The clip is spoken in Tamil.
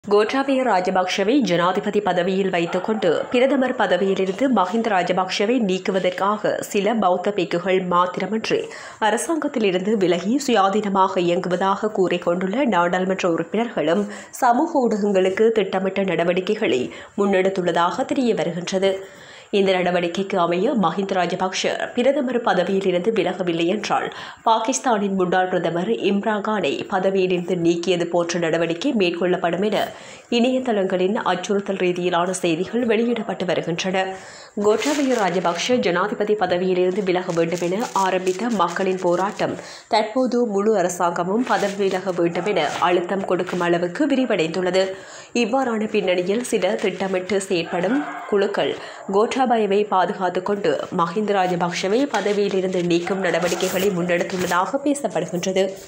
கோட்டாபய ராஜபக்ஷவை ஜனாதிபதி பதவியில் வைத்துக்கொண்டு பிரதமர் பதவியிலிருந்து மஹிந்த ராஜபக்ஷவை நீக்குவதற்காக சில பௌத்த பிக்குகள் மாத்திரமன்றி அரசாங்கத்திலிருந்து விலகி சுயாதீனமாக இயங்குவதாக கூறிக்கொண்டுள்ள நாடாளுமன்ற உறுப்பினர்களும் சமூக ஊடகங்களுக்கு திட்டமிட்ட நடவடிக்கைகளை முன்னெடுத்துள்ளதாக தெரிய வருகின்றது இந்த நடவடிக்கைக்கு அமைய மஹிந்த ராஜபக்ஷ பிரதமர் பதவியிலிருந்து விலகவில்லை என்றால் பாகிஸ்தானின் முன்னாள் பிரதமர் இம்ரான் கானை பதவியிலிருந்து நீக்கியது போன்ற நடவடிக்கை மேற்கொள்ளப்படும் என இணையதளங்களின் அச்சுறுத்தல் ரீதியிலான செய்திகள் வெளியிடப்பட்டு வருகின்றன கோட்டாபய ராஜபக்ஷ ஜனாதிபதி பதவியிலிருந்து விலக வேண்டும் என ஆரம்பித்த மக்களின் போராட்டம் தற்போது முழு அரசாங்கமும் பதவி விலக வேண்டும் என அழுத்தம் கொடுக்கும் அளவுக்கு விரிவடைந்துள்ளது இவ்வாறான பின்னணியில் சில திட்டமிட்டு செயற்படும் குழுக்கள் கோட்டாபயவை பாதுகாத்துக் கொண்டு மஹிந்த ராஜபக்ஷவை பதவியிலிருந்து நீக்கும் நடவடிக்கைகளை முன்னெடுத்துள்ளதாக பேசப்படுகின்றது